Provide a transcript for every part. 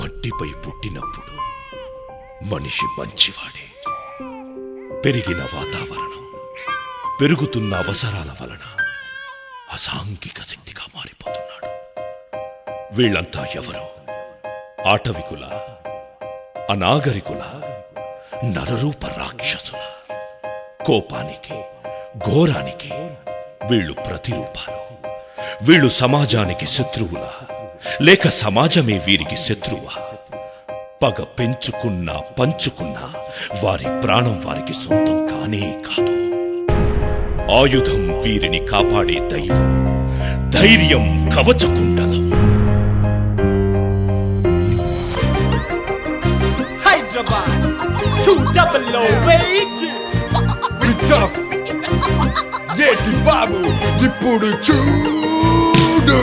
మట్టిపై పుట్టినప్పుడు మనిషి మంచివాడే పెరిగిన వాతావరణం పెరుగుతున్న అవసరాల వలన అసాంఘిక శక్తిగా మారిపోతున్నాడు వీళ్ళంతా ఎవరు ఆటవికుల అనాగరికుల నరరూప రాక్షసుల కోపానికి ఘోరానికి వీళ్ళు ప్రతిరూపాలు వీళ్ళు సమాజానికి శత్రువులా లేక సమాజమే వీరికి శత్రువా పగ పెంచుకున్నా పంచుకున్నా వారి ప్రాణం వారికి సొంతం కానే కాదు ఆయుధం వీరిని కాపాడే దైవం ధైర్యం కవచకుండలం Hyderabad to double O tough ఏటి బాబు ఇప్పుడు చూడు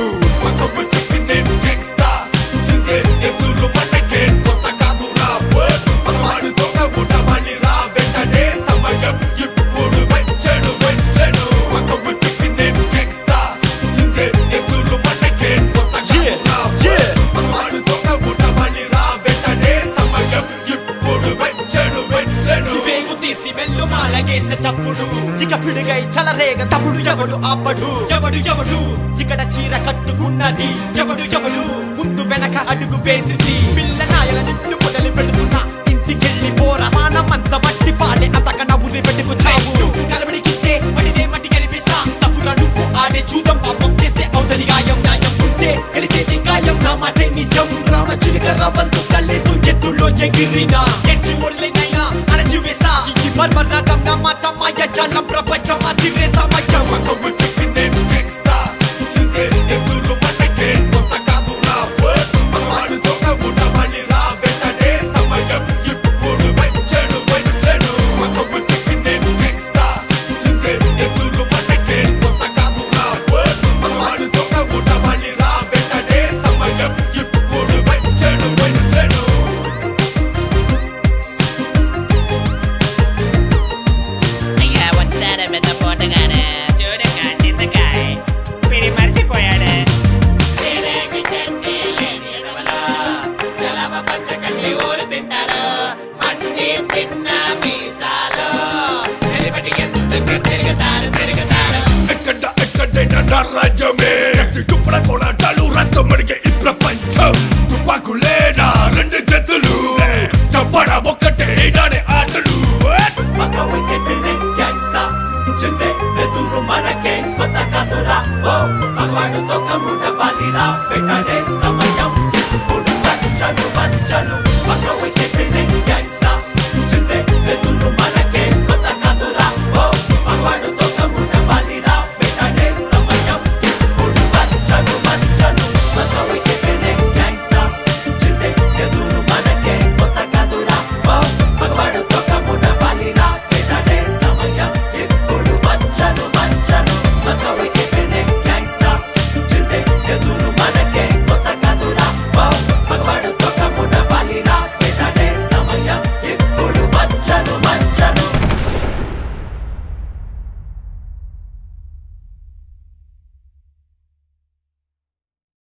వేగు తీసి వెళ్ళు మాలగేసేటప్పుడు ఇక పిడుగై చలరేగ తప్పుడు ఎవడు ఆపడు ఎవడు ఎవడు ఇక్కడ చీర కట్టుకున్నది ఎవడు ఎవడు ముందు వెనక అడుగు వేసింది పిల్ల నాయల నిన్ను మొదలు పెడుతున్నా ఇంటికెళ్ళి పోరా మానమంత మట్టి పాలే అంతక నవ్వుని పెట్టుకు చావు కలబడి కిట్టే పడితే మట్టి కనిపిస్తా తప్పుల నువ్వు ఆడే చూడం పాపం చేస్తే అవుతది గాయం న్యాయం ఉంటే గెలిచేది గాయం నా మాటే నిజం రామ చిలుక రవంతు కళ్ళెదు ఎత్తుల్లో ఎగిరినా ఎచ్చి ఒళ్ళైనా అణచివేస్తా ఈ మర్మ రకం నా మాట మాయ జలం ప్రపంచం అతిరే సమయం అయ్యా వచ్చాడు పెద్ద పోటగాడు చూడక చింతకాయ వీడి మర్చిపోయాడు ఎక్కడ ఎక్కడైనా నా రాజ్యమే కత్తి తుప్పల కోలాటాలు రక్తం మడిగే ఈ ప్రపంచం తుపాకులేనా రెండు చేతులు చంపడ ఒక్కటే నానే ఆటలు మనకే కొత్త కథురా ఓ మగవాడు తొక్క ముండ పాలిరా పెట్ట